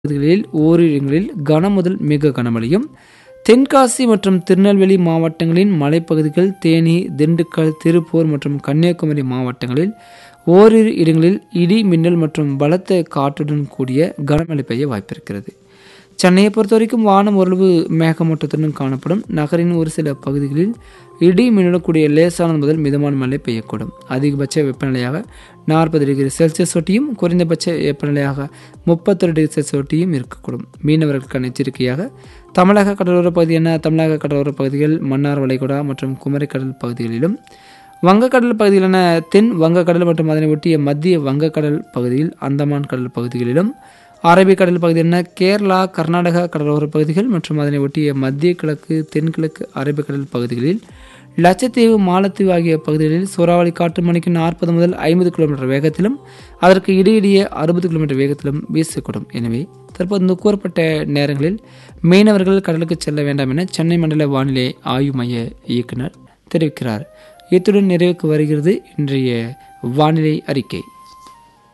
பகுதிகளில் ஓரிரு இடங்களில் கன முதல் மிக கனமழையும் தென்காசி மற்றும் திருநெல்வேலி மாவட்டங்களின் மலைப்பகுதிகள் தேனி திண்டுக்கல் திருப்பூர் மற்றும் கன்னியாகுமரி மாவட்டங்களில் ஓரிரு இடங்களில் இடி மின்னல் மற்றும் பலத்த காற்றுடன் கூடிய கனமழை பெய்ய வாய்ப்பிருக்கிறது சென்னையை பொறுத்த வரைக்கும் வானம் ஓரளவு மேகமூட்டத்துடன் காணப்படும் நகரின் ஒரு சில பகுதிகளில் இடி மின்னலக்கூடிய லேசானது முதல் மிதமான மழை பெய்யக்கூடும் அதிகபட்ச வெப்பநிலையாக நாற்பது டிகிரி செல்சியஸ் ஒட்டியும் குறைந்தபட்ச வெப்பநிலையாக முப்பத்தொரு டிகிரி செல்சியஸ் ஒட்டியும் இருக்கக்கூடும் மீனவர்களுக்கான எச்சரிக்கையாக தமிழக கடலோர பகுதியான தமிழக கடலோர பகுதிகள் மன்னார் வளைகுடா மற்றும் குமரிக்கடல் பகுதிகளிலும் வங்கக்கடல் பகுதியிலான தென் வங்கக்கடல் மற்றும் அதனை ஒட்டிய மத்திய வங்கக்கடல் பகுதியில் அந்தமான் கடல் பகுதிகளிலும் அரபிக்கடல் பகுதியான கேரளா கர்நாடகா கடலோர பகுதிகள் மற்றும் அதனை ஒட்டிய மத்திய கிழக்கு தென்கிழக்கு அரபிக்கடல் பகுதிகளில் லட்சத்தீவு மாலத்தீவு ஆகிய பகுதிகளில் சூறாவளி காற்று மணிக்கு நாற்பது முதல் ஐம்பது கிலோமீட்டர் வேகத்திலும் அதற்கு இடையிடையே அறுபது கிலோமீட்டர் வேகத்திலும் வீசக்கூடும் எனவே தற்போது இந்த கூறப்பட்ட நேரங்களில் மீனவர்கள் கடலுக்கு செல்ல வேண்டாம் என சென்னை மண்டல வானிலை ஆய்வு மைய இயக்குனர் தெரிவிக்கிறார் இத்துடன் நிறைவுக்கு வருகிறது இன்றைய வானிலை அறிக்கை